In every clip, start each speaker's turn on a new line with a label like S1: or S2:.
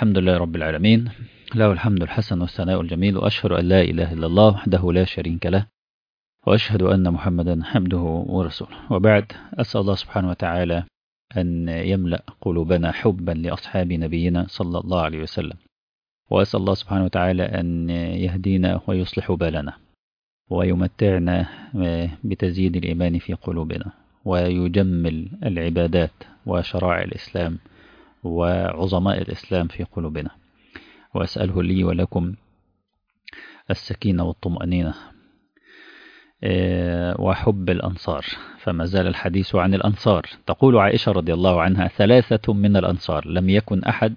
S1: الحمد لله رب العالمين له الحمد الحسن والثناء الجميل وأشهد أن لا إله إلا الله وحده لا شريك له وأشهد أن محمدا عبده ورسوله وبعد أسأل الله سبحانه وتعالى أن يملأ قلوبنا حبا لأصحاب نبينا صلى الله عليه وسلم وأسأل الله سبحانه وتعالى أن يهدينا ويصلح بالنا ويمتعنا بتزيد الإيمان في قلوبنا ويجمل العبادات وشرائع الإسلام وعظماء الإسلام في قلوبنا وأسأله لي ولكم السكينة والطمأنينة وحب الأنصار فما زال الحديث عن الأنصار تقول عائشة رضي الله عنها ثلاثة من الأنصار لم يكن أحد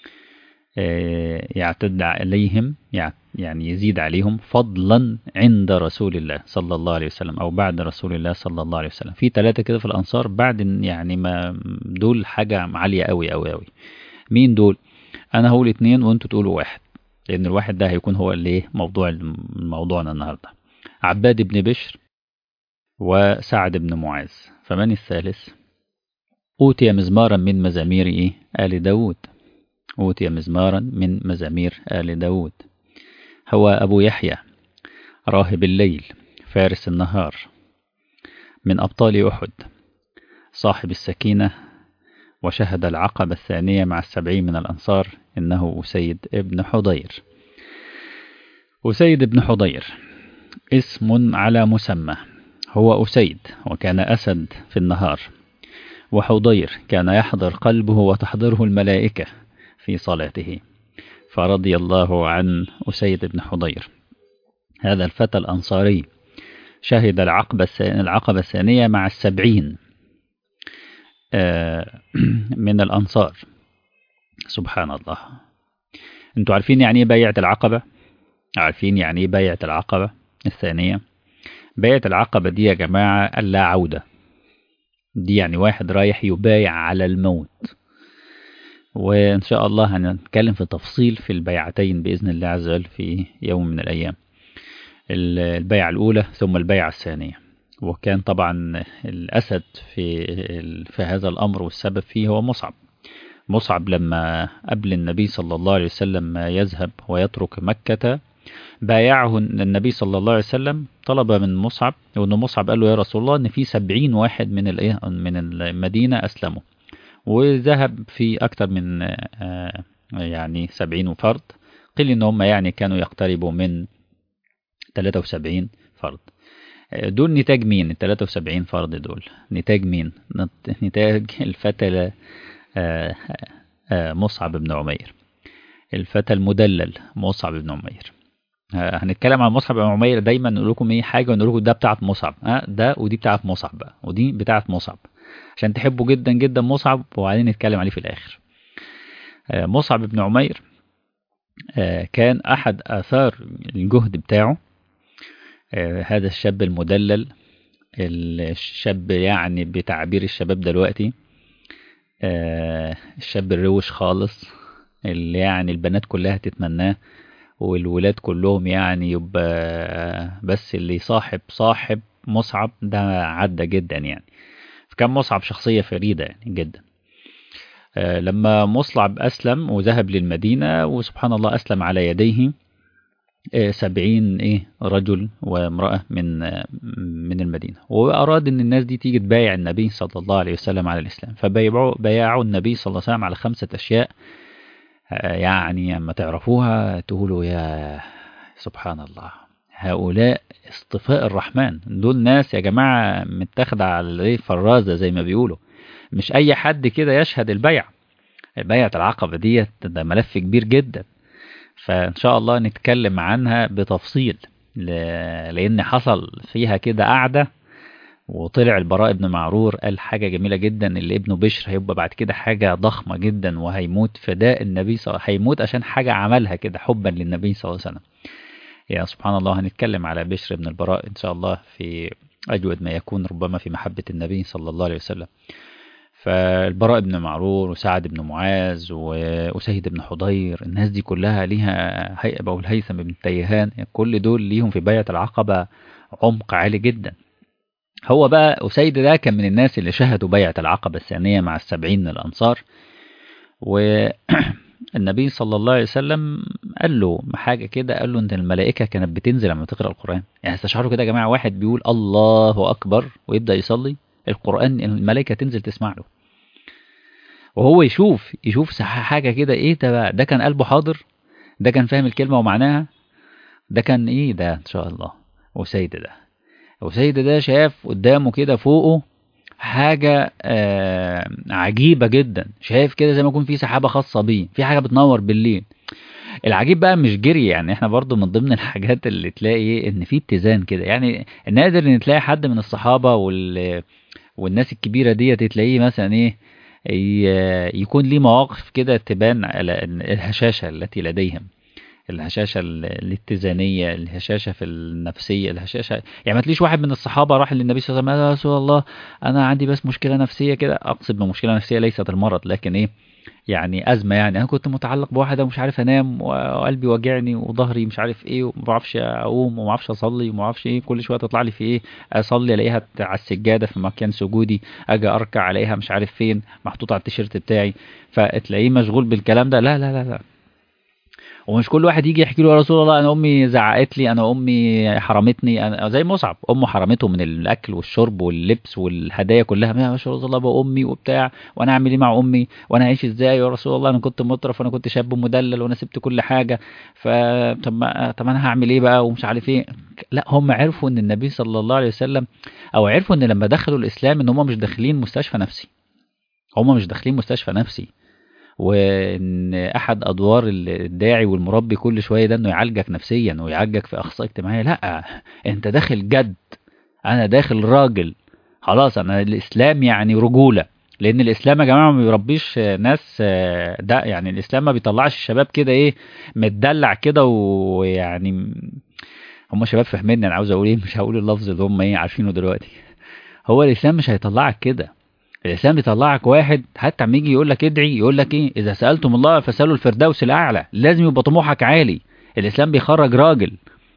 S1: يعتد عليهم يعني يزيد عليهم فضلا عند رسول الله صلى الله عليه وسلم أو بعد رسول الله صلى الله عليه وسلم في ثلاثة كده في الأنصار بعد يعني ما دول حاجة عالية أوي أوي أوي مين دول أنا هقول اتنين وانتوا تقولوا واحد لأن الواحد ده هيكون هو اللي موضوع موضوعنا النهاردة عباد بن بشر وسعد بن معاذ فمن الثالث أوتي مزمارا من مزامير إيه؟ آل داود أوتي مزمارا من مزامير آل داود هو أبو يحيى راهب الليل فارس النهار من أبطال أحد صاحب السكينة وشهد العقبة الثانية مع السبعين من الأنصار إنه أسيد ابن حضير أسيد بن حضير اسم على مسمى هو أسيد وكان أسد في النهار وحضير كان يحضر قلبه وتحضره الملائكة في صلاته فرضي الله عن أسيد بن حضير هذا الفتى الأنصاري شهد العقبة العقبة الثانية مع السبعين من الأنصار سبحان الله انتوا عارفين يعني ايه بيعة العقبة عارفين يعني ايه بيعة العقبة الثانية بيعة العقبة دي يا جماعة اللا عودة دي يعني واحد رايح يبايع على الموت وإن شاء الله هنتكلم في تفصيل في البيعتين بإذن الله عز وجل في يوم من الأيام البيعة الأولى ثم البيعة الثانية وكان طبعا الأسد في في هذا الأمر والسبب فيه هو مصعب مصعب لما قبل النبي صلى الله عليه وسلم ما يذهب ويترك مكة بايعه النبي صلى الله عليه وسلم طلب من مصعب وأن مصعب قال له يا رسول الله أن في سبعين واحد من من المدينة أسلموا وذهب في أكثر من يعني سبعين فرد قيل إن هم يعني كانوا يقتربوا من 73 فرد دول نتاج مين ال 73 فرد دول نتاج مين نتاج الفتى مصعب بن عمير الفتى المدلل مصعب بن عمير هنتكلم عن مصعب بن عمير دايما نقول لكم ايه حاجه ونقول لكم ده بتاعت مصعب ها ده ودي بتاعت مصعب بقى ودي بتاعت مصعب عشان تحبوا جدا جدا مصعب وبعدين نتكلم عليه في الاخر مصعب بن عمير كان احد اثار الجهد بتاعه هذا الشاب المدلل الشاب يعني بتعبير الشباب دلوقتي الشاب الروش خالص اللي يعني البنات كلها تتمناه والولاد كلهم يعني يبقى بس اللي صاحب صاحب مصعب ده عدى جدا يعني فكان مصعب شخصية فريدة يعني جدا لما مصعب أسلم وذهب للمدينة وسبحان الله أسلم على يديه سبعين إيه رجل وامرأة من من المدينة وأراد أن الناس دي تيجي تبايع النبي صلى الله عليه وسلم على الإسلام فبايعوا بايعوا النبي صلى الله عليه وسلم على خمسة أشياء يعني أما تعرفوها تقولوا يا سبحان الله هؤلاء اصطفاء الرحمن دول ناس يا جماعة متاخدة على فرازة زي ما بيقولوا مش أي حد كده يشهد البيع بيعة العقبة ديت ده ملف كبير جدا فإن شاء الله نتكلم عنها بتفصيل لأن حصل فيها كده قعدة وطلع البراء ابن معرور قال حاجة جميلة جدا اللي ابنه بشر هيبقى بعد كده حاجة ضخمة جدا وهيموت فداء النبي صلى الله عليه وسلم هيموت عشان حاجة عملها كده حبا للنبي صلى الله عليه وسلم يا سبحان الله هنتكلم على بشر بن البراء إن شاء الله في أجود ما يكون ربما في محبة النبي صلى الله عليه وسلم فالبراء بن معرور وسعد بن معاذ وأسيد بن حضير الناس دي كلها ليها هيئة والهيثم بن تيهان كل دول ليهم في بيعة العقبة عمق عالي جدا هو بقى أسيد ده كان من الناس اللي شهدوا بيعة العقبة الثانية مع السبعين من الأنصار النبي صلى الله عليه وسلم قال له حاجة كده قال له إن الملائكة كانت بتنزل لما تقرأ القرآن يعني استشعروا كده يا جماعة واحد بيقول الله أكبر ويبدأ يصلي القرآن الملائكة تنزل تسمع له وهو يشوف يشوف حاجة كده إيه ده بقى ده كان قلبه حاضر ده كان فاهم الكلمة ومعناها ده كان إيه ده إن شاء الله وسيد ده وسيد ده شاف قدامه كده فوقه حاجة آه عجيبة جدا شايف كده زي ما يكون في سحابة خاصة بيه في حاجة بتنور بالليل العجيب بقى مش جري يعني احنا برضو من ضمن الحاجات اللي تلاقي ان في اتزان كده يعني نادر ان تلاقي حد من الصحابة وال والناس الكبيرة دي تلاقيه مثلا ايه يكون ليه مواقف كده تبان على الهشاشة التي لديهم الهشاشة الاتزانية الهشاشة في النفسية الهشاشة يعني ما تليش واحد من الصحابة راح للنبي صلى الله عليه وسلم يا رسول الله أنا عندي بس مشكلة نفسية كده أقصد بمشكلة نفسية ليست المرض لكن إيه يعني أزمة يعني أنا كنت متعلق بواحدة ومش عارف أنام وقلبي واجعني وظهري مش عارف إيه وما بعرفش أقوم وما بعرفش أصلي وما بعرفش إيه كل شوية تطلع لي في إيه أصلي ألاقيها على السجادة في مكان سجودي أجي أركع ألاقيها مش عارف فين محطوطة على التيشيرت بتاعي فتلاقيه مشغول بالكلام ده لا لا لا لا ومش كل واحد يجي يحكي له يا رسول الله انا امي زعقت لي انا امي حرمتني انا زي مصعب امه حرمته من الاكل والشرب واللبس والهدايا كلها يا رسول الله بقى امي وبتاع وانا اعمل ايه مع امي وانا هعيش ازاي يا رسول الله انا كنت مطرف وانا كنت شاب مدلل وانا سبت كل حاجه ف طب ما طب انا هعمل ايه بقى ومش عارف ايه لا هم عرفوا ان النبي صلى الله عليه وسلم او عرفوا ان لما دخلوا الاسلام ان هم مش داخلين مستشفى نفسي هم مش داخلين مستشفى نفسي وان احد ادوار الداعي والمربي كل شويه ده انه يعالجك نفسيا ويعالجك في اخصائي اجتماعيه لا انت داخل جد انا داخل راجل خلاص انا الاسلام يعني رجوله لان الاسلام يا جماعه ما بيربيش ناس ده يعني الاسلام ما بيطلعش الشباب كده ايه متدلع كده ويعني هم شباب فاهميني انا عاوز اقول ايه مش هقول اللفظ اللي هم ايه عارفينه دلوقتي هو الاسلام مش هيطلعك كده الإسلام بيطلعك واحد حتى عم يجي يقول لك ادعي يقول لك ايه إذا سألتم الله فسألوا الفردوس الأعلى لازم يبقى طموحك عالي الإسلام بيخرج راجل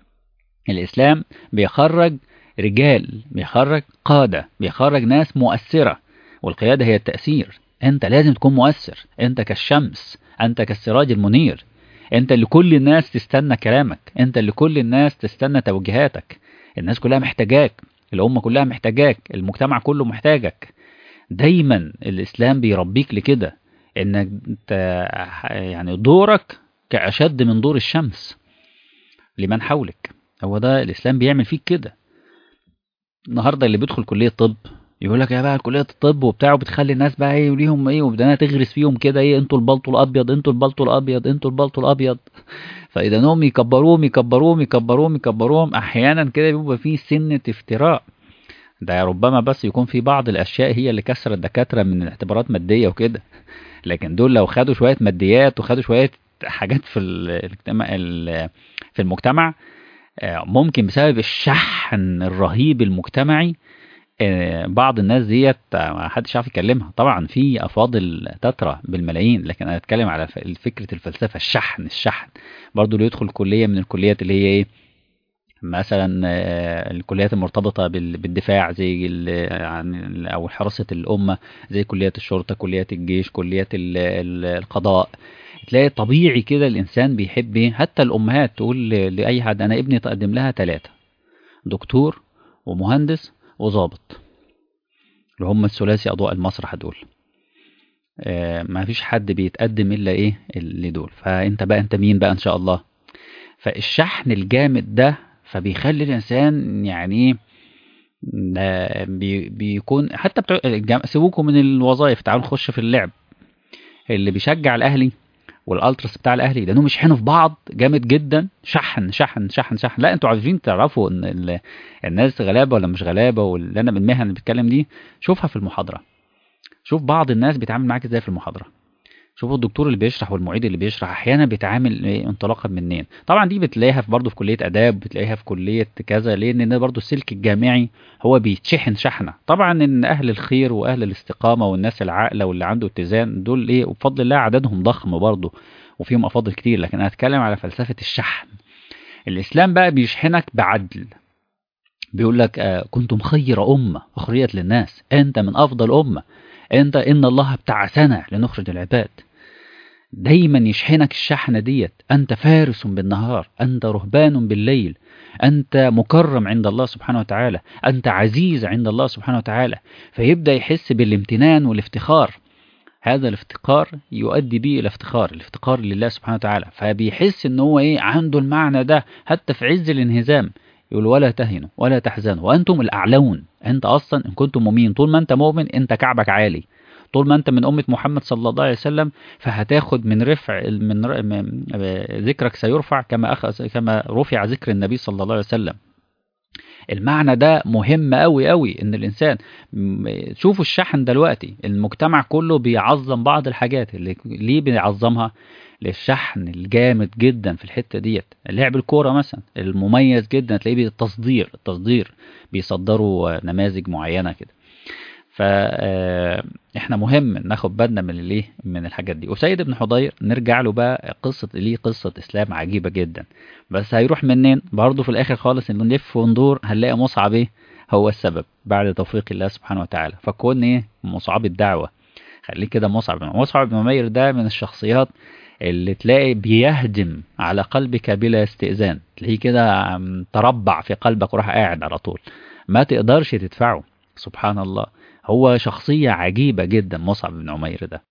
S1: الإسلام بيخرج رجال بيخرج قادة بيخرج ناس مؤثرة والقيادة هي التأثير أنت لازم تكون مؤثر أنت كالشمس أنت كالسراج المنير أنت اللي كل الناس تستنى كلامك أنت اللي كل الناس تستنى توجيهاتك الناس كلها محتاجاك الأمة كلها محتاجاك المجتمع كله محتاجك دايما الإسلام بيربيك لكده إنك انت يعني دورك كأشد من دور الشمس لمن حولك هو ده الإسلام بيعمل فيك كده النهارده اللي بيدخل كلية طب يقول لك يا بقى كلية الطب وبتاع وبتخلي الناس بقى ايه وليهم ايه وبدنا تغرس فيهم كده ايه انتوا البلطو الابيض انتوا البلطو الابيض انتوا البلطو الابيض فاذا انهم يكبروهم يكبروهم يكبروهم يكبروهم احيانا كده بيبقى فيه سنة افتراء ده ربما بس يكون في بعض الاشياء هي اللي كسر الدكاتره من اعتبارات ماديه وكده لكن دول لو خدوا شويه ماديات وخدوا شويه حاجات في المجتمع في المجتمع ممكن بسبب الشحن الرهيب المجتمعي بعض الناس ديت ما حدش عارف يكلمها طبعا في افاضل تترى بالملايين لكن انا اتكلم على فكره الفلسفه الشحن الشحن برضو اللي يدخل كليه من الكليات اللي هي ايه مثلا الكليات المرتبطة بالدفاع زي أو حراسة الأمة زي كليات الشرطة كليات الجيش كليات القضاء تلاقي طبيعي كده الإنسان بيحب ايه حتى الأمهات تقول لأي حد أنا ابني تقدم لها ثلاثة دكتور ومهندس وظابط اللي هم الثلاثي أضواء المسرح دول ما فيش حد بيتقدم إلا إيه اللي دول فأنت بقى أنت مين بقى إن شاء الله فالشحن الجامد ده فبيخلي الانسان يعني بي بيكون حتى بتوع سيبوكم من الوظائف تعالوا نخش في اللعب اللي بيشجع الاهلي والالتراس بتاع الاهلي لانهم يشحنوا في بعض جامد جدا شحن شحن شحن شحن لا انتوا عايزين تعرفوا ان الناس غلابه ولا مش غلابه واللي انا بالمهن اللي بتكلم دي شوفها في المحاضره شوف بعض الناس بيتعامل معاك ازاي في المحاضره شوفوا الدكتور اللي بيشرح والمعيد اللي بيشرح احيانا بيتعامل انطلاقا منين طبعا دي بتلاقيها في برضه في كليه اداب بتلاقيها في كليه كذا لان ده برضه السلك الجامعي هو بيتشحن شحنه طبعا ان اهل الخير واهل الاستقامه والناس العاقله واللي عنده اتزان دول ايه وبفضل الله عددهم ضخم برضه وفيهم افاضل كتير لكن انا هتكلم على فلسفه الشحن الاسلام بقى بيشحنك بعدل بيقول لك آه كنتم خير امه اخرجت للناس انت من افضل امه انت ان الله ابتعثنا لنخرج العباد دايما يشحنك الشحنة ديت أنت فارس بالنهار أنت رهبان بالليل أنت مكرم عند الله سبحانه وتعالى أنت عزيز عند الله سبحانه وتعالى فيبدأ يحس بالامتنان والافتخار هذا الافتقار يؤدي به الى افتخار الافتقار لله سبحانه وتعالى فبيحس ان هو ايه عنده المعنى ده حتى في عز الانهزام يقول ولا تهنوا ولا تحزنوا وانتم الاعلون انت اصلا ان كنتم مؤمنين طول ما انت مؤمن انت كعبك عالي طول ما انت من امه محمد صلى الله عليه وسلم فهتاخد من رفع من, ر... من ذكرك سيرفع كما أخذ كما رفع ذكر النبي صلى الله عليه وسلم المعنى ده مهم قوي قوي ان الانسان شوفوا الشحن دلوقتي المجتمع كله بيعظم بعض الحاجات اللي ليه بيعظمها للشحن الجامد جدا في الحته ديت لعب الكوره مثلا المميز جدا تلاقيه التصدير التصدير بيصدروا نماذج معينه كده فاحنا مهم ناخد بالنا من الايه من الحاجات دي وسيد بن حضير نرجع له بقى قصه ليه قصه اسلام عجيبه جدا بس هيروح منين برضه في الاخر خالص ان نلف وندور هنلاقي مصعب ايه هو السبب بعد توفيق الله سبحانه وتعالى فكون ايه مصعب الدعوه خليه كده مصعب مصعب بن عمير ده من الشخصيات اللي تلاقي بيهجم على قلبك بلا استئذان تلاقيه كده تربع في قلبك وراح قاعد على طول ما تقدرش تدفعه سبحان الله هو شخصية عجيبة جدا مصعب بن عمير ده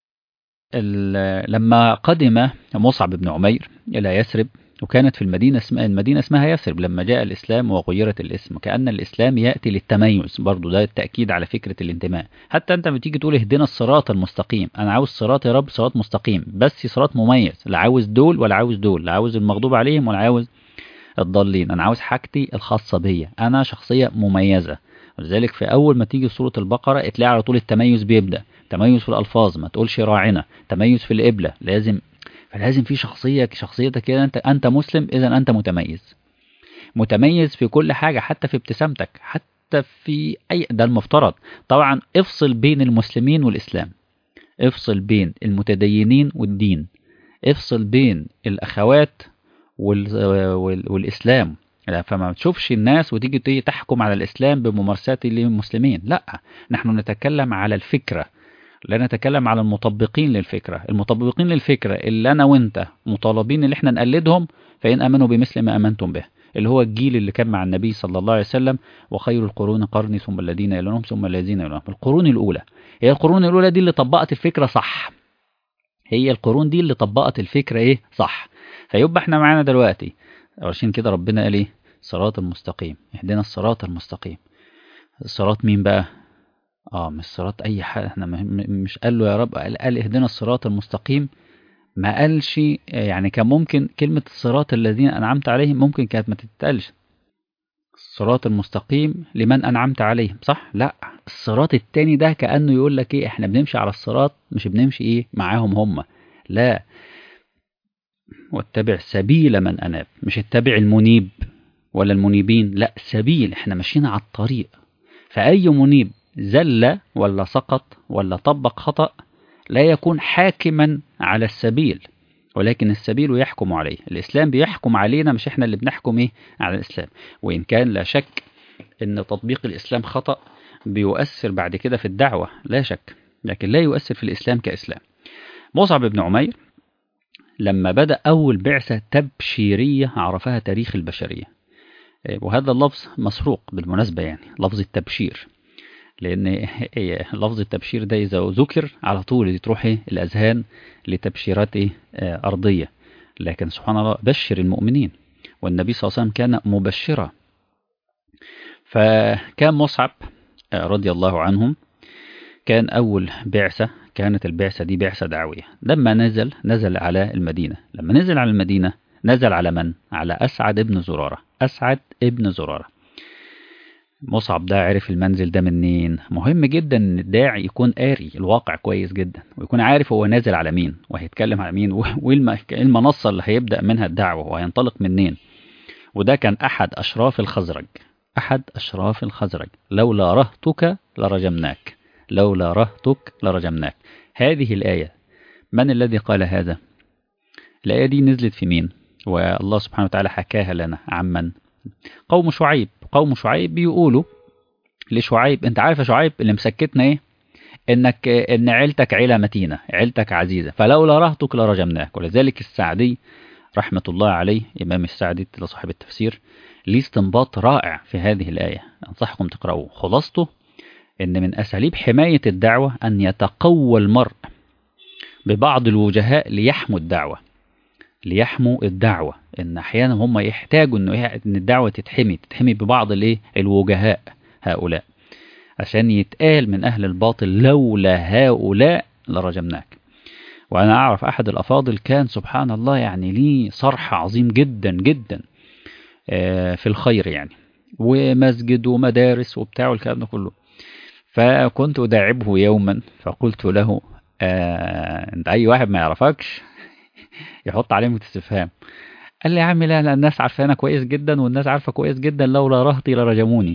S1: لما قدم مصعب بن عمير إلى يثرب وكانت في المدينة اسمها المدينة اسمها يثرب لما جاء الإسلام وغيرت الاسم كأن الإسلام يأتي للتميز برضو ده التأكيد على فكرة الانتماء حتى أنت بتيجي تقول اهدنا الصراط المستقيم أنا عاوز صراط يا رب صراط مستقيم بس صراط مميز لا عاوز دول ولا عاوز دول لا عاوز المغضوب عليهم ولا عاوز الضالين أنا عاوز حاجتي الخاصة بيا أنا شخصية مميزة ولذلك في أول ما تيجي سورة البقرة تلاقي على طول التميز بيبدأ تميز في الألفاظ ما تقولش راعنا تميز في القبلة لازم فلازم في شخصية شخصيتك كده أنت أنت مسلم إذا أنت متميز متميز في كل حاجة حتى في ابتسامتك حتى في أي ده المفترض طبعا افصل بين المسلمين والإسلام افصل بين المتدينين والدين افصل بين الأخوات وال... وال... والإسلام فما تشوفش الناس وتيجي تحكم على الإسلام بممارسات للمسلمين لا نحن نتكلم على الفكرة لا نتكلم على المطبقين للفكرة المطبقين للفكرة اللي أنا وإنت مطالبين اللي احنا نقلدهم فإن أمنوا بمثل ما أمنتم به اللي هو الجيل اللي كان مع النبي صلى الله عليه وسلم وخير القرون قرني ثم الذين يلونهم ثم الذين يلونهم القرون الأولى هي القرون الأولى دي اللي طبقت الفكرة صح هي القرون دي اللي طبقت الفكرة إيه صح فيبقى احنا معانا دلوقتي عشان كده ربنا قال ايه الصراط المستقيم اهدنا الصراط المستقيم الصراط مين بقى اه مش صراط اي حد احنا مش قال له يا رب قال, قال اهدنا الصراط المستقيم ما قالش يعني كان ممكن كلمة الصراط الذين أنعمت عليهم ممكن كانت ما تتقالش الصراط المستقيم لمن أنعمت عليهم صح؟ لا الصراط التاني ده كأنه يقول لك إيه إحنا بنمشي على الصراط مش بنمشي إيه معاهم هم لا واتبع سبيل من أناب مش اتبع المنيب ولا المنيبين لا سبيل احنا ماشيين على الطريق فأي منيب زل ولا سقط ولا طبق خطأ لا يكون حاكما على السبيل ولكن السبيل يحكم عليه الإسلام بيحكم علينا مش احنا اللي بنحكم ايه على الإسلام وإن كان لا شك ان تطبيق الإسلام خطأ بيؤثر بعد كده في الدعوة لا شك لكن لا يؤثر في الإسلام كإسلام مصعب بن عمير لما بدأ أول بعثة تبشيرية عرفها تاريخ البشرية وهذا اللفظ مسروق بالمناسبة يعني لفظ التبشير لأن لفظ التبشير ده إذا ذكر على طول تروح الأذهان لتبشيرات أرضية لكن سبحان الله بشر المؤمنين والنبي صلى الله عليه وسلم كان مبشرا فكان مصعب رضي الله عنهم كان أول بعثة كانت البعثة دي بعثة دعوية لما نزل نزل على المدينة لما نزل على المدينة نزل على من؟ على أسعد ابن زرارة أسعد ابن زرارة مصعب ده عرف المنزل ده منين مهم جدا ان الداعي يكون قاري الواقع كويس جدا ويكون عارف هو نازل على مين وهيتكلم على مين وايه المنصة اللي هيبدأ منها الدعوة وهينطلق منين وده كان أحد أشراف الخزرج أحد أشراف الخزرج لولا رهتك لرجمناك لولا رهتك لرجمناك هذه الآية من الذي قال هذا الآية دي نزلت في مين والله سبحانه وتعالى حكاها لنا عمن قوم شعيب قوم شعيب بيقولوا لشعيب انت عارف يا شعيب اللي مسكتنا ايه انك ان عيلتك عيله متينه عيلتك عزيزه فلولا رهتك لرجمناك ولذلك السعدي رحمه الله عليه امام السعدي صاحب التفسير ليه استنباط رائع في هذه الايه انصحكم تقراوه خلاصته ان من اساليب حمايه الدعوه ان يتقوى المرء ببعض الوجهاء ليحموا الدعوه ليحموا الدعوه ان احيانا هم يحتاجوا ان ان الدعوه تتحمي تتحمي ببعض الايه الوجهاء هؤلاء عشان يتقال من أهل الباطل لولا هؤلاء لرجمناك وأنا أعرف أحد الأفاضل كان سبحان الله يعني ليه صرح عظيم جدا جدا في الخير يعني ومسجد ومدارس وبتاع والكلام ده كله فكنت أداعبه يوما فقلت له آه انت أي واحد ما يعرفكش يحط عليه استفهام قال لي يا عم لا لا الناس عارفانا كويس جدا والناس عارفة كويس جدا لولا رهطي لرجموني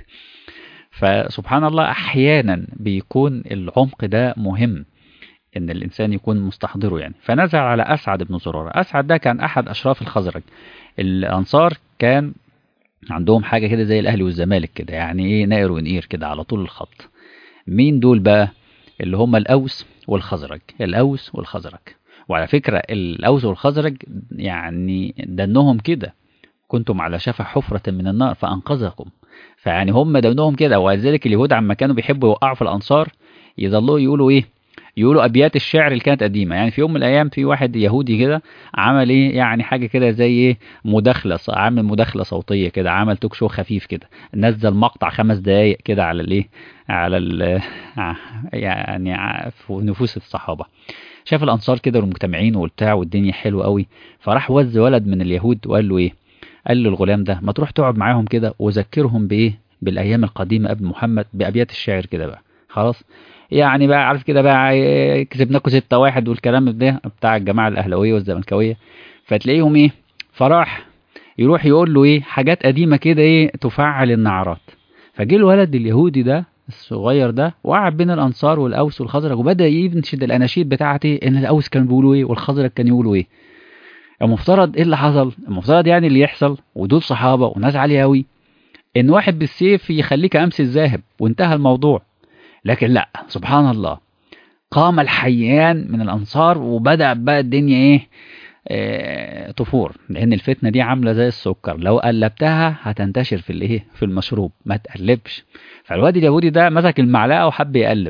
S1: فسبحان الله احيانا بيكون العمق ده مهم ان الانسان يكون مستحضره يعني فنزل على اسعد بن زراره اسعد ده كان احد اشراف الخزرج الانصار كان عندهم حاجه كده زي الاهلي والزمالك كده يعني ايه نائر ونقير كده على طول الخط مين دول بقى اللي هم الاوس والخزرج الاوس والخزرج وعلى فكره الاوس والخزرج يعني دنهم كده كنتم على شفا حفره من النار فانقذكم فيعني هم دمنهم كده ولذلك اليهود عما كانوا بيحبوا يوقعوا في الانصار يظلوا يقولوا ايه يقولوا ابيات الشعر اللي كانت قديمه يعني في يوم من الايام في واحد يهودي كده عمل ايه يعني حاجه كده زي ايه مداخله عامل مداخله صوتيه كده عمل توك شو خفيف كده نزل مقطع خمس دقائق كده على الايه على ال يعني في نفوس الصحابه شاف الانصار كده والمجتمعين وبتاع والدنيا حلوه قوي فراح وز ولد من اليهود وقال له ايه قال له الغلام ده ما تروح تقعد معاهم كده وذكرهم بايه بالايام القديمه قبل محمد بابيات الشعر كده بقى خلاص يعني بقى عارف كده بقى كسبناكم ستة واحد والكلام ده بتاع الجماعه الاهلاويه والزملكاويه فتلاقيهم ايه فراح يروح يقول له ايه حاجات قديمه كده ايه تفعل النعرات فجه الولد اليهودي ده الصغير ده وقعد بين الانصار والاوس والخزرج وبدا ينشد الاناشيد بتاعتي ان الاوس كانوا بيقولوا ايه والخزرج كانوا يقولوا ايه المفترض ايه اللي حصل المفترض يعني اللي يحصل ودول صحابه وناس عاليه قوي ان واحد بالسيف يخليك امس الذاهب وانتهى الموضوع لكن لا سبحان الله قام الحيان من الانصار وبدا بقى الدنيا ايه آه طفور لان الفتنه دي عامله زي السكر لو قلبتها هتنتشر في الايه في المشروب ما تقلبش فالواد اليهودي ده مسك المعلقه وحب يقلب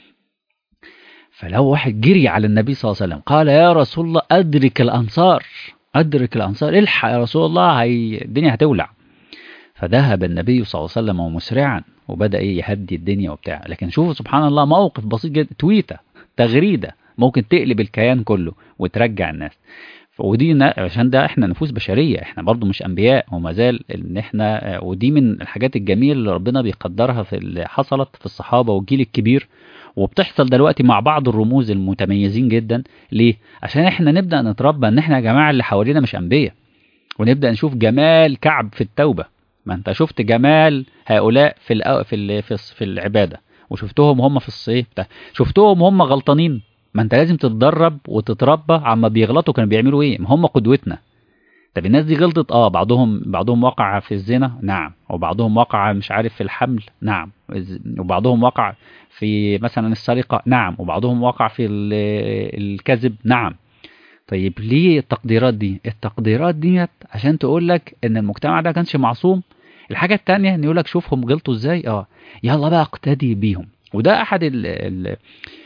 S1: فلو واحد جري على النبي صلى الله عليه وسلم قال يا رسول الله أدرك الأنصار أدرك الأنصار الحق يا رسول الله هي الدنيا هتولع فذهب النبي صلى الله عليه وسلم مسرعا وبدأ إيه يهدي الدنيا وبتاع لكن شوفوا سبحان الله موقف بسيط جدا تويتة تغريدة ممكن تقلب الكيان كله وترجع الناس ودي عشان ده احنا نفوس بشريه احنا برضو مش انبياء وما زال ان احنا ودي من الحاجات الجميله اللي ربنا بيقدرها في اللي حصلت في الصحابه والجيل الكبير وبتحصل دلوقتي مع بعض الرموز المتميزين جدا ليه عشان احنا نبدا نتربى ان احنا يا جماعه اللي حوالينا مش انبياء ونبدا نشوف جمال كعب في التوبه ما انت شفت جمال هؤلاء في الأو في ال في, في العباده وشفتهم هم في الصيف ده شفتهم هم غلطانين ما انت لازم تتدرب وتتربى عما بيغلطوا كانوا بيعملوا ايه ما هم قدوتنا طب الناس دي غلطت اه بعضهم بعضهم وقع في الزنا نعم وبعضهم وقع مش عارف في الحمل نعم وبعضهم وقع في مثلا السرقة نعم وبعضهم وقع في الكذب نعم طيب ليه التقديرات دي التقديرات ديت عشان تقول لك ان المجتمع ده كانش معصوم الحاجة التانية ان يقول لك شوفهم غلطوا ازاي اه يلا بقى اقتدي بيهم وده احد ال ال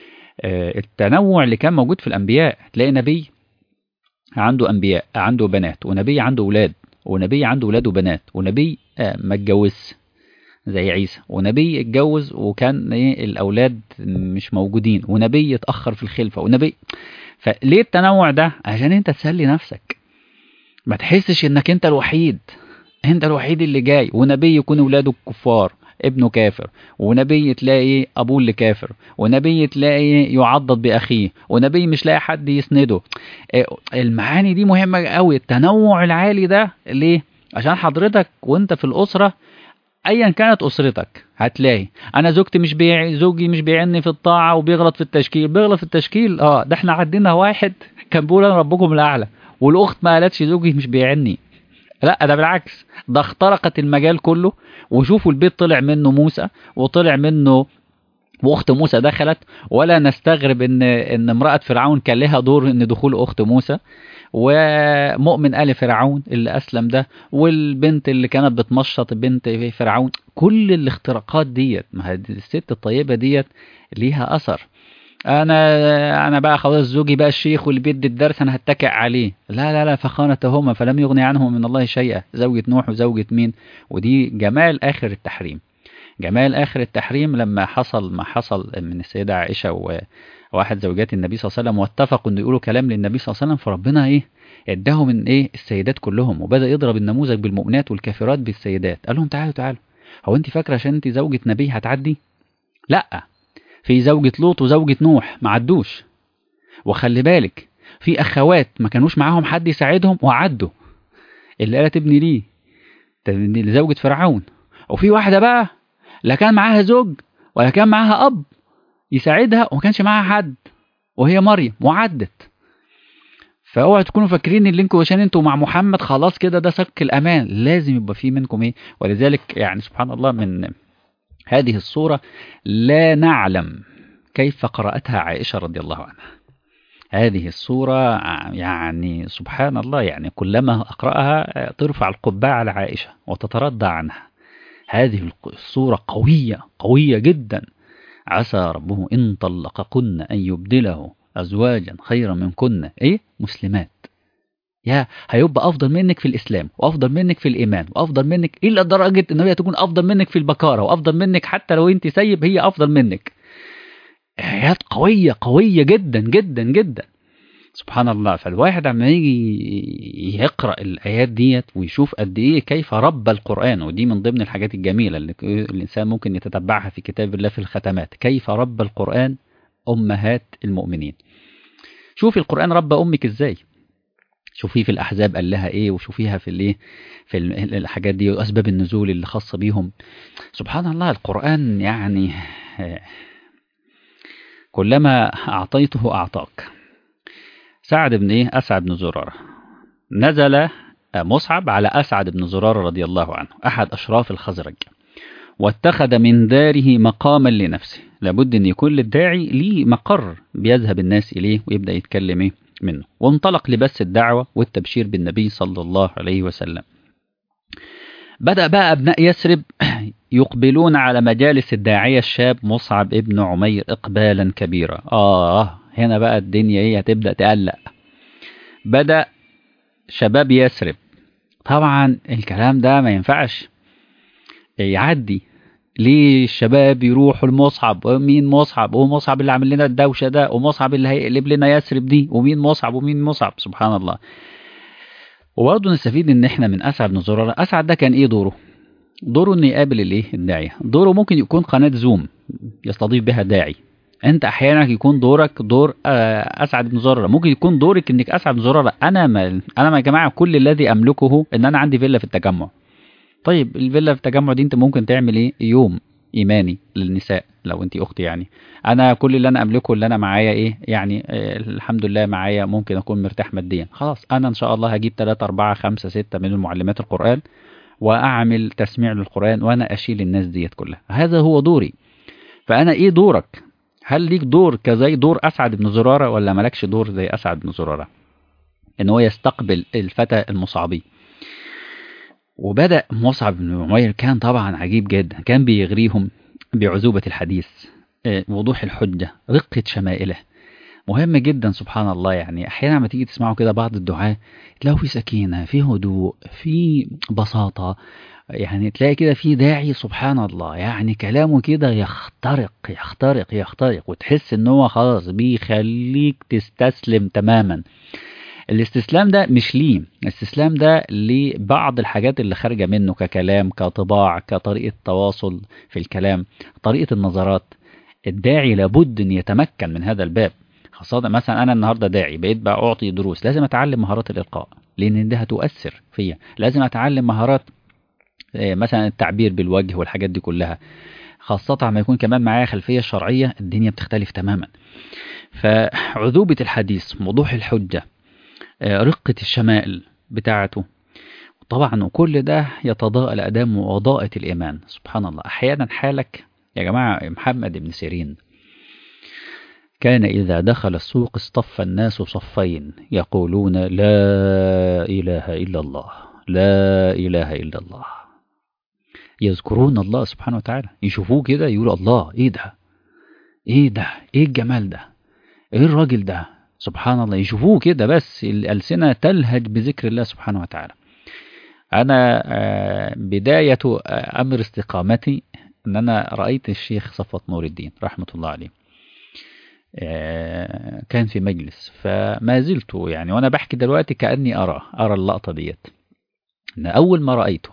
S1: التنوع اللي كان موجود في الانبياء تلاقي نبي عنده انبياء عنده بنات ونبي عنده اولاد ونبي عنده اولاد وبنات ونبي ما اتجوزش زي عيسى ونبي اتجوز وكان ايه الاولاد مش موجودين ونبي اتاخر في الخلفه ونبي فليه التنوع ده عشان انت تسلي نفسك ما تحسش انك انت الوحيد انت الوحيد اللي جاي ونبي يكون اولاده كفار ابنه كافر ونبي تلاقي ابوه اللي كافر ونبي تلاقي يعضد باخيه ونبي مش لاقي حد يسنده المعاني دي مهمه قوي التنوع العالي ده ليه عشان حضرتك وانت في الاسره ايا كانت اسرتك هتلاقي انا زوجتي مش بيع زوجي مش بيعني في الطاعه وبيغلط في التشكيل بيغلط في التشكيل اه ده احنا عندنا واحد كان بيقول انا ربكم الاعلى والاخت ما قالتش زوجي مش بيعني لا ده بالعكس ده اخترقت المجال كله وشوفوا البيت طلع منه موسى وطلع منه واخت موسى دخلت ولا نستغرب ان ان امراه فرعون كان لها دور ان دخول اخت موسى ومؤمن ال فرعون اللي اسلم ده والبنت اللي كانت بتمشط بنت فرعون كل الاختراقات ديت ما هي الست الطيبه ديت ليها اثر انا انا بقى خلاص زوجي بقى الشيخ واللي بيدي الدرس انا هتكئ عليه لا لا لا فخانتهما فلم يغني عنهما من الله شيئا زوجة نوح وزوجة مين ودي جمال اخر التحريم جمال آخر التحريم لما حصل ما حصل من السيدة عائشة وواحد زوجات النبي صلى الله عليه وسلم واتفقوا انه يقولوا كلام للنبي صلى الله عليه وسلم فربنا ايه اداهم من ايه السيدات كلهم وبدأ يضرب النموذج بالمؤمنات والكافرات بالسيدات قال لهم تعالوا تعالوا هو انت فاكرة عشان انت زوجة نبي هتعدي لا في زوجة لوط وزوجة نوح ما عدوش وخلي بالك في اخوات ما كانوش معاهم حد يساعدهم وعدوا اللي قالت ابني ليه لزوجة فرعون وفي واحدة بقى لا كان معاها زوج ولا كان معاها أب يساعدها وما كانش معاها حد وهي مريم وعدت فاوعوا تكونوا فاكرين ان انكم عشان انتوا مع محمد خلاص كده ده سك الامان لازم يبقى في منكم ايه ولذلك يعني سبحان الله من هذه الصوره لا نعلم كيف قراتها عائشه رضي الله عنها هذه الصورة يعني سبحان الله يعني كلما أقرأها ترفع القبعة على عائشة وتترضى عنها هذه الصورة قوية قوية جدا عسى ربه إن طلقكن أن يبدله أزواجا خيرا منكن إيه مسلمات يا هيبقى أفضل منك في الإسلام وأفضل منك في الإيمان وأفضل منك إلى درجة إن هي تكون أفضل منك في البكارة وأفضل منك حتى لو أنت سيب هي أفضل منك آيات قوية قوية جدا جدا جدا سبحان الله فالواحد عما يجي يقرأ الآيات ديت ويشوف قد إيه كيف رب القرآن ودي من ضمن الحاجات الجميلة اللي الإنسان ممكن يتتبعها في كتاب الله في الختمات كيف رب القرآن أمهات المؤمنين شوفي القرآن رب أمك إزاي شوفيه في الأحزاب قال لها إيه وشوفيها في الإيه في الحاجات دي وأسباب النزول اللي خاصة بيهم سبحان الله القرآن يعني كلما أعطيته أعطاك سعد بن إيه أسعد بن زرارة نزل مصعب على أسعد بن زرارة رضي الله عنه أحد أشراف الخزرج واتخذ من داره مقاما لنفسه لابد أن يكون للداعي ليه مقر بيذهب الناس إليه ويبدأ يتكلم إيه منه وانطلق لبث الدعوة والتبشير بالنبي صلى الله عليه وسلم بدأ بقى أبناء يثرب يقبلون على مجالس الداعية الشاب مصعب ابن عمير إقبالا كبيرا آه هنا بقى الدنيا ايه هتبدأ تقلق بدأ شباب يثرب طبعا الكلام ده ما ينفعش يعدي ليه الشباب يروحوا المصعب ومين مصعب ومصعب اللي عامل لنا الدوشة ده ومصعب اللي هيقلب لنا يثرب دي ومين مصعب ومين مصعب سبحان الله وبرضه نستفيد ان احنا من اسعد بن زرارة اسعد ده كان ايه دوره دوره انه يقابل الايه الداعية دوره ممكن يكون قناة زوم يستضيف بها داعي انت احيانا يكون دورك دور اسعد بن زرارة ممكن يكون دورك انك اسعد بن زرارة انا ما انا يا جماعه كل الذي املكه ان انا عندي فيلا في التجمع طيب الفيلا في التجمع دي انت ممكن تعمل ايه يوم ايماني للنساء لو انت اختي يعني انا كل اللي انا املكه اللي انا معايا ايه يعني آه الحمد لله معايا ممكن اكون مرتاح ماديا خلاص انا ان شاء الله هجيب 3 4 5 6 من المعلمات القران واعمل تسميع للقران وانا اشيل الناس ديت كلها هذا هو دوري فانا ايه دورك هل ليك دور كزي دور أسعد بن زرارة ولا مالكش دور زي أسعد بن زرارة إن هو يستقبل الفتى المصعبي وبدأ مصعب بن عمير كان طبعا عجيب جدا كان بيغريهم بعذوبة الحديث وضوح الحجة رقة شمائله مهم جدا سبحان الله يعني احيانا لما تيجي تسمعوا كده بعض الدعاء تلاقوا في سكينه في هدوء في بساطه يعني تلاقي كده في داعي سبحان الله يعني كلامه كده يخترق يخترق يخترق وتحس ان هو خلاص بيخليك تستسلم تماما الاستسلام ده مش ليه الاستسلام ده لبعض الحاجات اللي خارجه منه ككلام كطباع كطريقه تواصل في الكلام طريقه النظرات الداعي لابد ان يتمكن من هذا الباب خاصة مثلا أنا النهاردة داعي بقيت بقى أعطي دروس لازم أتعلم مهارات الإلقاء لأن ده هتؤثر فيا لازم أتعلم مهارات مثلا التعبير بالوجه والحاجات دي كلها خاصة لما يكون كمان معايا خلفية شرعية الدنيا بتختلف تماما فعذوبة الحديث وضوح الحجة رقة الشمائل بتاعته طبعا وكل ده يتضاءل أدام وضاءة الإيمان سبحان الله أحيانا حالك يا جماعة محمد بن سيرين كان إذا دخل السوق اصطف الناس صفين يقولون لا إله إلا الله لا إله إلا الله يذكرون الله سبحانه وتعالى يشوفوه كده يقولوا الله إيه ده إيه ده إيه الجمال ده إيه الراجل ده سبحان الله يشوفوه كده بس الألسنة تلهج بذكر الله سبحانه وتعالى أنا بداية أمر استقامتي أن أنا رأيت الشيخ صفوت نور الدين رحمة الله عليه كان في مجلس فما زلت يعني وأنا بحكي دلوقتي كأني أرى أرى اللقطة ديت أن أول ما رأيته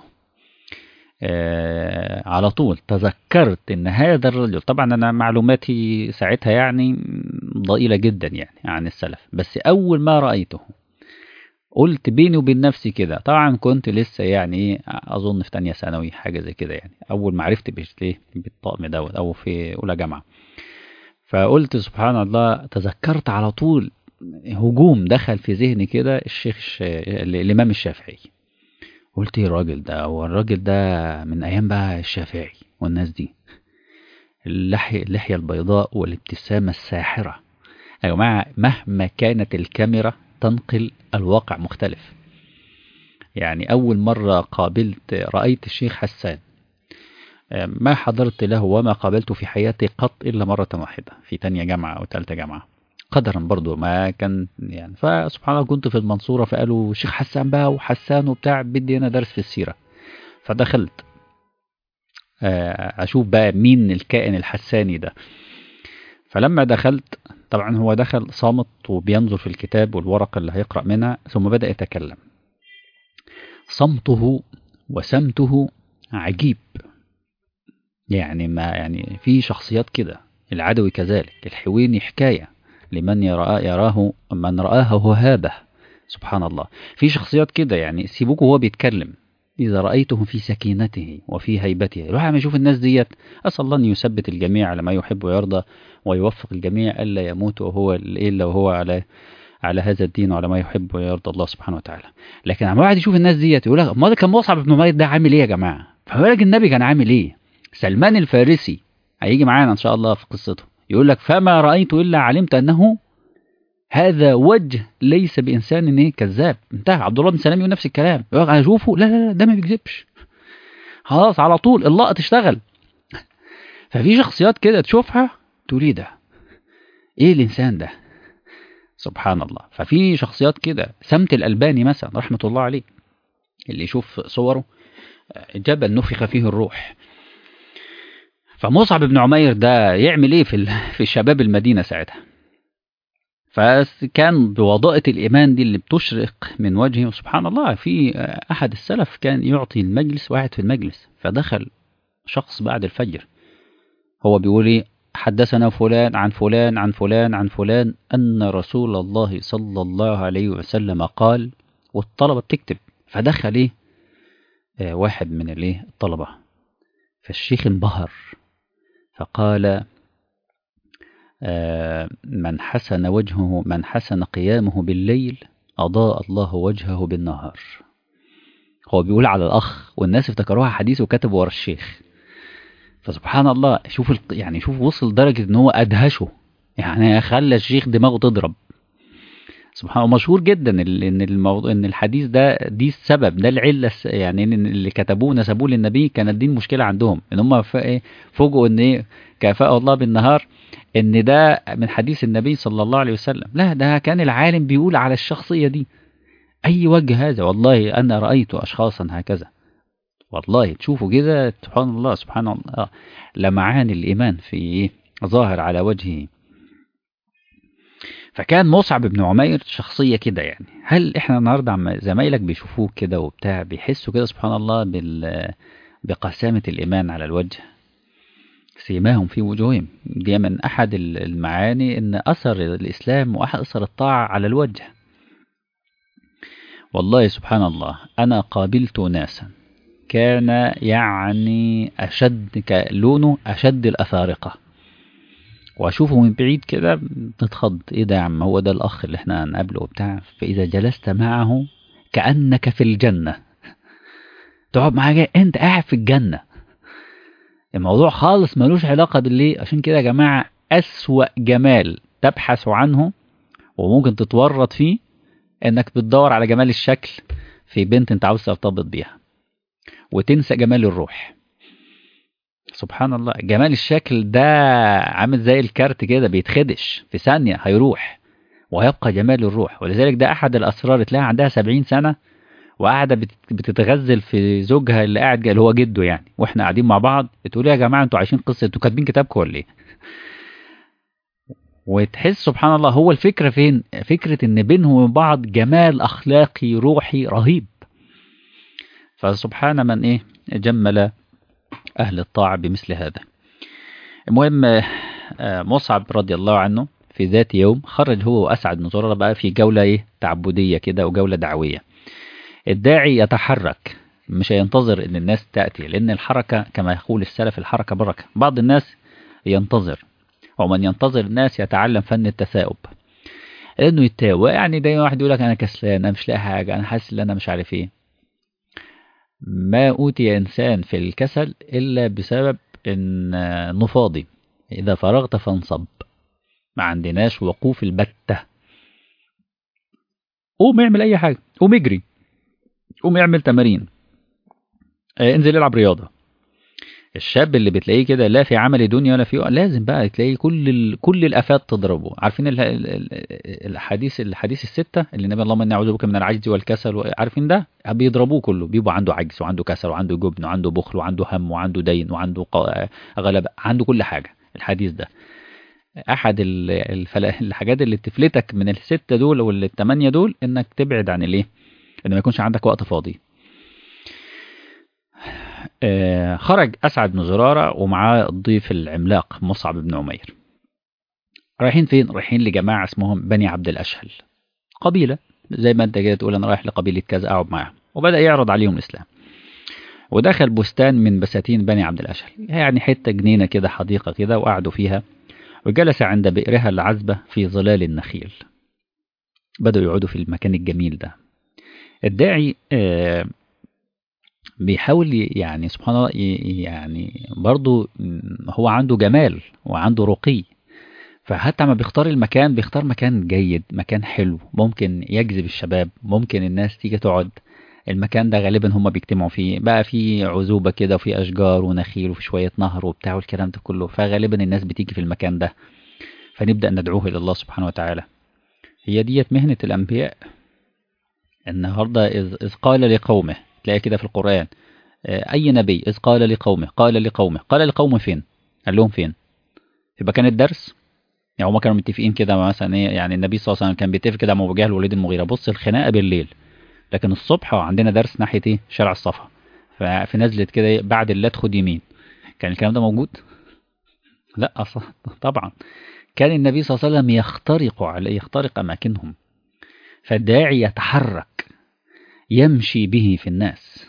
S1: على طول تذكرت ان هذا الرجل طبعا انا معلوماتي ساعتها يعني ضئيلة جدا يعني عن السلف بس اول ما رأيته قلت بيني وبين نفسي كده طبعا كنت لسه يعني اظن في تانية ثانوي حاجة زي كده يعني اول ما عرفت بايه بالطقم دوت او في اولى جامعة فقلت سبحان الله تذكرت على طول هجوم دخل في ذهني كده الشيخ الامام الشافعي قلت ايه الراجل ده هو الراجل ده من ايام بقى الشافعي والناس دي اللحية, اللحية البيضاء والابتسامة الساحرة يا جماعة مهما كانت الكاميرا تنقل الواقع مختلف يعني أول مرة قابلت رأيت الشيخ حسان ما حضرت له وما قابلته في حياتي قط إلا مرة واحدة في تانية جامعة أو تالتة جامعة قدرا برضو ما كان يعني فسبحان الله كنت في المنصورة فقالوا الشيخ حسان بقى وحسان وبتاع بدي أنا درس في السيرة فدخلت أشوف بقى مين الكائن الحساني ده فلما دخلت طبعا هو دخل صامت وبينظر في الكتاب والورقة اللي هيقرأ منها ثم بدأ يتكلم صمته وسمته عجيب يعني ما يعني في شخصيات كده العدوي كذلك الحويني حكايه لمن يراه يراه من رآه هابه سبحان الله في شخصيات كده يعني سيبوك وهو بيتكلم إذا رأيته في سكينته وفي هيبته الواحد ما يشوف الناس ديت أسأل الله أن يثبت الجميع على ما يحب ويرضى ويوفق الجميع ألا يموت وهو إلا وهو على على هذا الدين وعلى ما يحب ويرضى الله سبحانه وتعالى لكن عم واحد يشوف الناس ديت يقول لك ما كان مصعب بن عمير ده عامل ايه يا جماعه فبالك النبي كان عامل ايه سلمان الفارسي هيجي معانا ان شاء الله في قصته يقول لك فما رأيت إلا علمت أنه هذا وجه ليس بإنسان إيه كذاب انتهى عبد الله بن سلام يقول نفس الكلام يقول أنا أشوفه لا لا لا ده ما بيكذبش خلاص على طول اللقطة تشتغل ففي شخصيات كده تشوفها تقول ايه ده ايه الانسان ده سبحان الله ففي شخصيات كده سمت الألباني مثلا رحمة الله عليه اللي يشوف صوره جبل نفخ فيه الروح فمصعب بن عمير ده يعمل ايه في في شباب المدينه ساعتها فكان بوضاءة الإيمان دي اللي بتشرق من وجهه سبحان الله في أحد السلف كان يعطي المجلس واحد في المجلس فدخل شخص بعد الفجر هو بيقول ايه حدثنا فلان عن فلان عن فلان عن فلان أن رسول الله صلى الله عليه وسلم قال والطلبة بتكتب فدخل ايه آه واحد من الايه الطلبة فالشيخ انبهر فقال آه من حسن وجهه من حسن قيامه بالليل أضاء الله وجهه بالنهار هو بيقول على الأخ والناس افتكروها حديث وكتبوا ورا الشيخ فسبحان الله شوف ال... يعني شوف وصل درجة ان هو ادهشه يعني خلى الشيخ دماغه تضرب سبحان الله مشهور جدا ان الموضوع ان الحديث ده دي السبب ده العله يعني ان اللي كتبوه نسبوه للنبي كانت دي المشكله عندهم ان هم فوجئوا ان ايه كافاه الله بالنهار ان ده من حديث النبي صلى الله عليه وسلم لا ده كان العالم بيقول على الشخصيه دي اي وجه هذا والله انا رايت اشخاصا هكذا والله تشوفوا كده سبحان الله سبحان الله لمعان الإيمان في ظاهر على وجهه فكان مصعب بن عمير شخصية كده يعني هل احنا النهاردة عم زمايلك بيشوفوك كده وبتاع بيحسوا كده سبحان الله بال بقسامة الإيمان على الوجه سيماهم في وجوههم دي من أحد المعاني أن أثر الإسلام وأحد أثر الطاعة على الوجه والله سبحان الله أنا قابلت ناسا كان يعني أشد لونه أشد الأفارقة وأشوفه من بعيد كده بنتخض إيه ده يا عم هو ده الأخ اللي إحنا هنقابله وبتاع فإذا جلست معه كأنك في الجنة تقعد معاه أنت قاعد في الجنة الموضوع خالص ملوش علاقة بالليه عشان كده يا جماعة أسوأ جمال تبحث عنه وممكن تتورط فيه انك بتدور على جمال الشكل في بنت انت عاوز ترتبط بيها وتنسى جمال الروح سبحان الله جمال الشكل ده عامل زي الكارت كده بيتخدش في ثانية هيروح ويبقى جمال الروح ولذلك ده أحد الأسرار تلاقيها عندها سبعين سنة وقاعدة بتتغزل في زوجها اللي قاعد اللي هو جده يعني واحنا قاعدين مع بعض بتقول يا جماعة انتوا عايشين قصة انتوا كاتبين كتابكم ولا ايه؟ وتحس سبحان الله هو الفكرة فين؟ فكرة ان بينهم وبين بعض جمال أخلاقي روحي رهيب فسبحان من ايه جمل أهل الطاعة بمثل هذا المهم مصعب رضي الله عنه في ذات يوم خرج هو وأسعد بن زرارة بقى في جولة إيه تعبدية كده وجولة دعوية الداعي يتحرك مش هينتظر ان الناس تأتي لأن الحركة كما يقول السلف الحركة بركة بعض الناس ينتظر ومن ينتظر الناس يتعلم فن التثاؤب لأنه يتاوى يعني دايما واحد يقول لك أنا كسلان أنا مش لاقي حاجة أنا حاسس إن أنا مش عارف إيه ما أوتي إنسان في الكسل إلا بسبب إنه فاضي إذا فرغت فانصب ما عندناش وقوف البتة قوم اعمل أي حاجة قوم اجري قوم اعمل تمارين اه انزل العب رياضة الشاب اللي بتلاقيه كده لا في عمل دنيا ولا في لازم بقى تلاقيه كل ال... كل الافات تضربه عارفين ال... الحديث الحديث السته اللي النبي اللهم اني اعوذ بك من العجز والكسل عارفين ده بيضربوه كله بيبقى عنده عجز وعنده كسل وعنده جبن وعنده بخل وعنده هم وعنده دين وعنده غلبة عنده كل حاجه الحديث ده احد ال... الفل... الحاجات اللي تفلتك من السته دول ولا الثمانيه دول انك تبعد عن الايه ان ما يكونش عندك وقت فاضي آه خرج أسعد بن زرارة ومعاه الضيف العملاق مصعب بن عمير رايحين فين؟ رايحين لجماعة اسمهم بني عبد الأشهل قبيلة زي ما انت كده تقول أنا رايح لقبيلة كذا أقعد معاهم وبدأ يعرض عليهم الإسلام ودخل بستان من بساتين بني عبد الأشهل يعني حتة جنينة كده حديقة كده وقعدوا فيها وجلس عند بئرها العذبة في ظلال النخيل بدأوا يقعدوا في المكان الجميل ده الداعي آه بيحاول يعني سبحان الله يعني برضه هو عنده جمال وعنده رقي فحتى ما بيختار المكان بيختار مكان جيد مكان حلو ممكن يجذب الشباب ممكن الناس تيجي تقعد المكان ده غالبا هم بيجتمعوا فيه بقى في عزوبة كده وفي أشجار ونخيل وفي شوية نهر وبتاع والكلام ده كله فغالبا الناس بتيجي في المكان ده فنبدأ ندعوه إلى الله سبحانه وتعالى هي ديت مهنة الأنبياء النهاردة إذ قال لقومه تلاقي كده في القرآن أي نبي إذ قال لقومه قال لقومه قال لقومه فين قال لهم فين يبقى كان الدرس يعني هما كانوا متفقين كده مثلا ايه يعني النبي صلى الله عليه وسلم كان بيتفق كده مع ابو جهل ووليد المغيره بص الخناقه بالليل لكن الصبح عندنا درس ناحيه ايه شارع الصفا ففي نزله كده بعد اللات خد يمين كان الكلام ده موجود لا أصلا طبعا كان النبي صلى الله عليه وسلم يخترق على يخترق اماكنهم فالداعي يتحرك يمشي به في الناس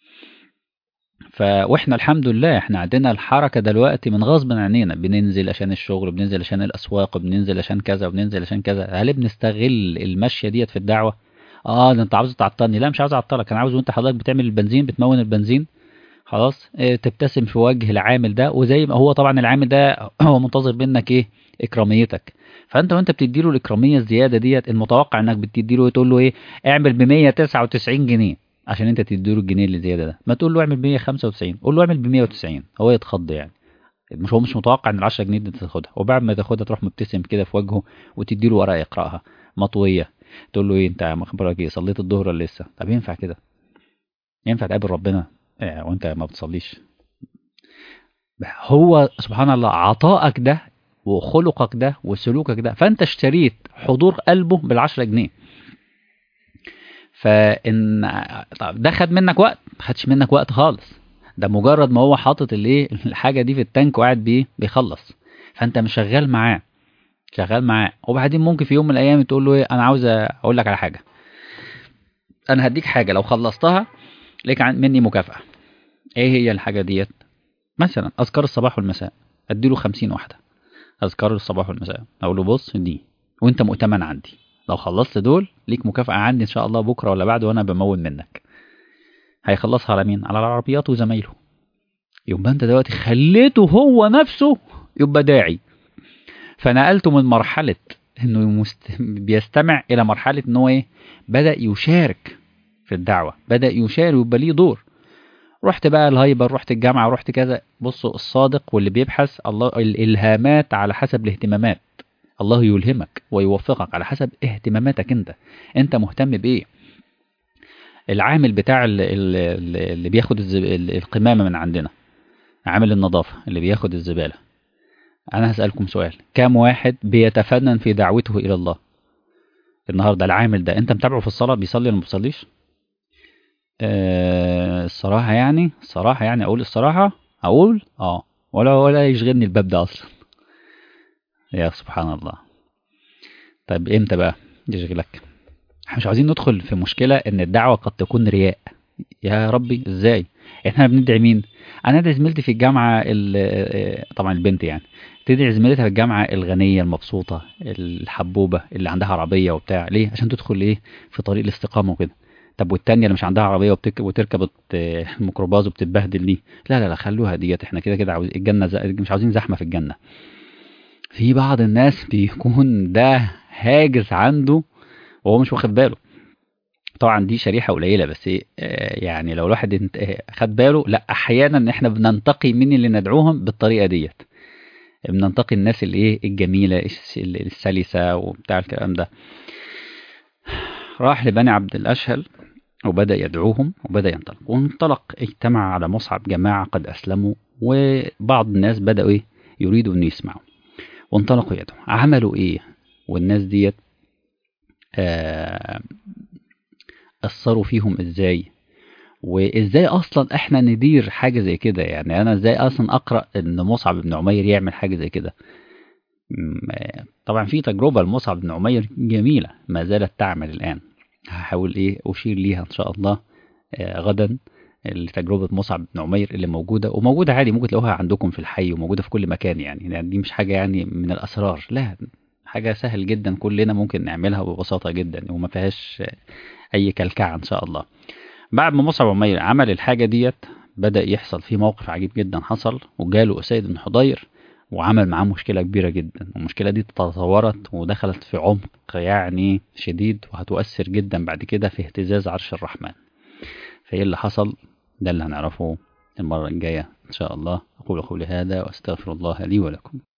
S1: ف واحنا الحمد لله احنا عندنا الحركه دلوقتي من غصب عننا بننزل عشان الشغل بننزل عشان الاسواق بننزل عشان كذا وبننزل عشان كذا هل بنستغل المشيه ديت في الدعوه اه ده انت عاوز تعطلني لا مش عاوز اعطلك انا عاوز وانت حضرتك بتعمل البنزين بتمون البنزين خلاص اه تبتسم في وجه العامل ده وزي ما هو طبعا العامل ده هو منتظر منك ايه اكراميتك فانت وانت بتديله الاكراميه الزياده ديت المتوقع انك بتديله تقول له ايه اعمل ب 199 جنيه عشان انت تديله الجنيه اللي زياده ده ما تقول له اعمل ب 195 قول له اعمل ب 190 هو يتخض يعني مش هو مش متوقع ان ال 10 جنيه دي تاخدها وبعد ما تاخدها تروح مبتسم كده في وجهه وتدي له ورقه يقراها مطويه تقول له ايه انت مخبرك ايه صليت الظهر ولا لسه طب ينفع كده ينفع تقابل ربنا اه وانت ما بتصليش هو سبحان الله عطائك ده وخلقك ده وسلوكك ده فانت اشتريت حضور قلبه بالعشرة جنيه فان ده خد منك وقت ما خدش منك وقت خالص ده مجرد ما هو حاطط الايه الحاجه دي في التانك وقاعد بيه بيخلص فانت مش شغال معاه شغال معاه وبعدين ممكن في يوم من الايام تقول له ايه انا عاوز اقول لك على حاجه انا هديك حاجه لو خلصتها ليك مني مكافاه ايه هي الحاجه ديت مثلا اذكار الصباح والمساء اديله خمسين واحده اذكار الصباح والمساء اقول له بص دي وانت مؤتمن عندي لو خلصت دول ليك مكافأة عندي إن شاء الله بكرة ولا بعد وأنا بمول منك هيخلصها على مين؟ على العربيات وزمايله يبقى انت دلوقتي خليته هو نفسه يبقى داعي فنقلته من مرحلة انه مست... بيستمع الى مرحلة ان هو ايه بدأ يشارك في الدعوة بدأ يشارك ويبقى ليه دور رحت بقى الهايبر رحت الجامعة رحت كذا بصوا الصادق واللي بيبحث الله الإلهامات على حسب الاهتمامات الله يلهمك ويوفقك على حسب اهتماماتك انت انت مهتم بايه العامل بتاع ال- ال- اللي بياخد الزب- ال- القمامة من عندنا عامل النظافة اللي بياخد الزبالة أنا هسألكم سؤال كم واحد بيتفنن في دعوته إلى الله النهاردة العامل ده أنت متابعه في الصلاة بيصلي ولا ما بيصليش آه الصراحة يعني الصراحة يعني أقول الصراحة أقول آه ولا ولا يشغلني الباب ده أصلا يا سبحان الله طيب إمتى بقى يشغلك احنا مش عاوزين ندخل في مشكلة إن الدعوة قد تكون رياء يا ربي إزاي احنا بندعي مين انا ادعي زميلتي في الجامعه ال- طبعا البنت يعني تدعي زميلتها في الجامعه الغنيه المبسوطه الحبوبه اللي عندها عربيه وبتاع ليه عشان تدخل ايه في طريق الاستقامه وكده طب والتانية اللي مش عندها عربية وبتك... وتركب الت- الميكروباص وبتتبهدل دي لا لا لا خلوها ديت احنا كده كده عاوز الجنة ز... مش عاوزين زحمة في الجنة في بعض الناس بيكون ده هاجس عنده وهو مش واخد باله طبعا دي شريحة قليلة بس إيه، آه، يعني لو الواحد انت- آه، خد باله لا احيانا احنا بننتقي من اللي ندعوهم بالطريقة ديت بننتقي الناس اللي ايه الجميلة الس- السلسة وبتاع الكلام ده راح لبني عبد الأشهل وبدأ يدعوهم وبدأ ينطلق وانطلق اجتمع على مصعب جماعة قد أسلموا وبعض الناس بدأوا إيه يريدوا أن يسمعوا وانطلقوا يدعوا عملوا إيه والناس ديت آه، أثروا فيهم إزاي وإزاي أصلا إحنا ندير حاجة زي كده يعني أنا إزاي أصلا أقرأ إن مصعب بن عمير يعمل حاجة زي كده م- آه، طبعا في تجربة لمصعب بن عمير جميلة ما زالت تعمل الآن هحاول إيه أشير ليها إن شاء الله آه، غدا تجربة مصعب بن عمير اللي موجودة وموجودة عادي ممكن تلاقوها عندكم في الحي وموجودة في كل مكان يعني, يعني دي مش حاجة يعني من الأسرار لا حاجة سهل جدا كلنا ممكن نعملها ببساطة جدا وما فيهاش آه، أي كلكعة إن شاء الله بعد ما مصعب بن عمير عمل الحاجة ديت بدأ يحصل فيه موقف عجيب جدا حصل وجاله أسيد بن حضير وعمل معاه مشكلة كبيرة جدا والمشكلة دي تطورت ودخلت في عمق يعني شديد وهتؤثر جدا بعد كده في اهتزاز عرش الرحمن فايه اللي حصل ده اللي هنعرفه المرة الجاية إن شاء الله أقول قولي هذا وأستغفر الله لي ولكم